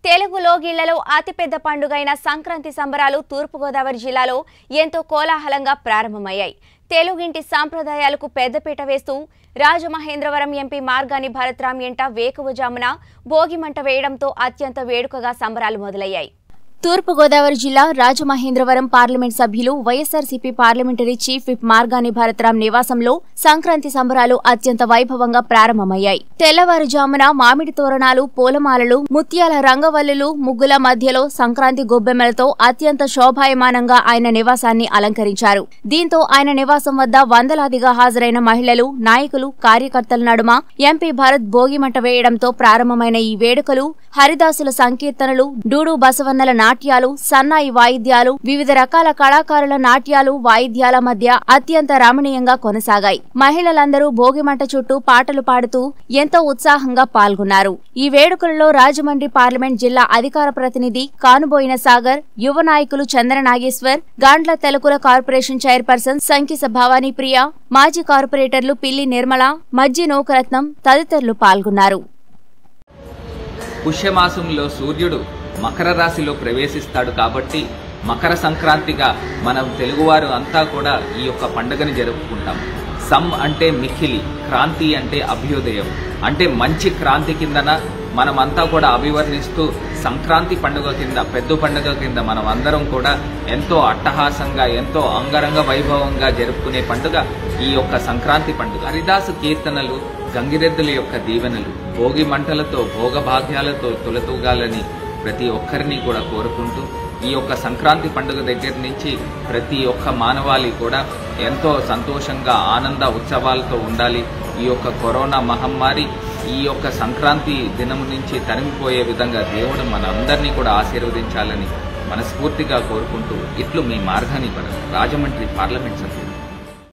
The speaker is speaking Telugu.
తెలుగు లోగిళ్లలో అతిపెద్ద పండుగైన సంక్రాంతి సంబరాలు తూర్పుగోదావరి జిల్లాలో ఎంతో కోలాహలంగా ప్రారంభమయ్యాయి తెలుగింటి సాంప్రదాయాలకు పెద్దపీట వేస్తూ రాజమహేంద్రవరం ఎంపీ మార్గాని భరత్రామ్ ఎంట వేకువజామున భోగిమంట వేయడంతో అత్యంత వేడుకగా సంబరాలు మొదలయ్యాయి తూర్పుగోదావరి జిల్లా రాజమహేంద్రవరం పార్లమెంట్ సభ్యులు YSRCP parliamentary chief whip Margani Bharatram నివాసంలో సంక్రాంతి సంబరాలు అత్యంత వైభవంగా ప్రారంభమయ్యాయి తెల్లవారుజామున మామిడి తోరణాలు పూలమాలలు ముత్యాల రంగవల్లులు ముగ్గుల మధ్యలో సంక్రాంతి గొబ్బెమ్మలతో అత్యంత శోభాయమానంగా ఆయన నివాసాన్ని అలంకరించారు దీంతో ఆయన నివాసం వద్ద వందలాదిగా హాజరైన మహిళలు నాయకులు కార్యకర్తల నడుమ ఎంపీ భరత్ భోగిమంట వేయడంతో ప్రారంభమైన ఈ వేడుకలు హరిదాసుల సంకీర్తనలు డూడు బసవన్నల నాట్యాలు సన్నాయి వాయిద్యాలు వివిధ రకాల కళాకారుల నాట్యాలు వాయిద్యాల మధ్య అత్యంత రమణీయంగా కొనసాగాయి మహిళలందరూ భోగిమంట చుట్టూ పాటలు పాడుతూ ఎంతో ఉత్సాహంగా పాల్గొన్నారు ఈ వేడుకలలో రాజమండ్రి పార్లమెంట్ జిల్లా అధికార ప్రతినిధి కానుబోయిన సాగర్ యువ నాయకులు చంద్ర నాగేశ్వర్ గాండ్ల తెలకుల కార్పొరేషన్ చైర్పర్సన్ సంకిస భవానీ ప్రియ మాజీ కార్పొరేటర్లు పిల్లి నిర్మల మజ్జి నౌకరత్నం తదితరులు పాల్గొన్నారు పుష్యమాసంలో సూర్యుడు మకర రాశిలో ప్రవేశిస్తాడు కాబట్టి మకర సంక్రాంతిగా మనం తెలుగువారు అంతా కూడా ఈ యొక్క పండుగని జరుపుకుంటాం సమ్ అంటే మిఖిలి క్రాంతి అంటే అభ్యుదయం అంటే మంచి క్రాంతి కిందన మనమంతా కూడా అభివర్ణిస్తూ సంక్రాంతి పండుగ కింద పెద్ద పండుగ కింద మనం అందరం కూడా ఎంతో అట్టహాసంగా ఎంతో అంగరంగ వైభవంగా జరుపుకునే పండుగ ఈ యొక్క సంక్రాంతి పండుగ హరిదాసు కీర్తనలు గంగిరెద్దుల యొక్క దీవెనలు భోగి మంటలతో భోగభాగ్యాలతో తులతూగాలని ప్రతి ఒక్కరిని కూడా కోరుకుంటూ ఈ యొక్క సంక్రాంతి పండుగ దగ్గర నుంచి ప్రతి ఒక్క మానవాళి కూడా ఎంతో సంతోషంగా ఆనంద ఉత్సవాలతో ఉండాలి ఈ యొక్క కరోనా మహమ్మారి ఈ యొక్క సంక్రాంతి దినం నుంచి తరిమిపోయే విధంగా దేవుడు మన అందరినీ కూడా ఆశీర్వదించాలని మనస్ఫూర్తిగా కోరుకుంటూ ఇట్లు మీ మార్గాన్ని రాజమండ్రి పార్లమెంట్ సభ్యులు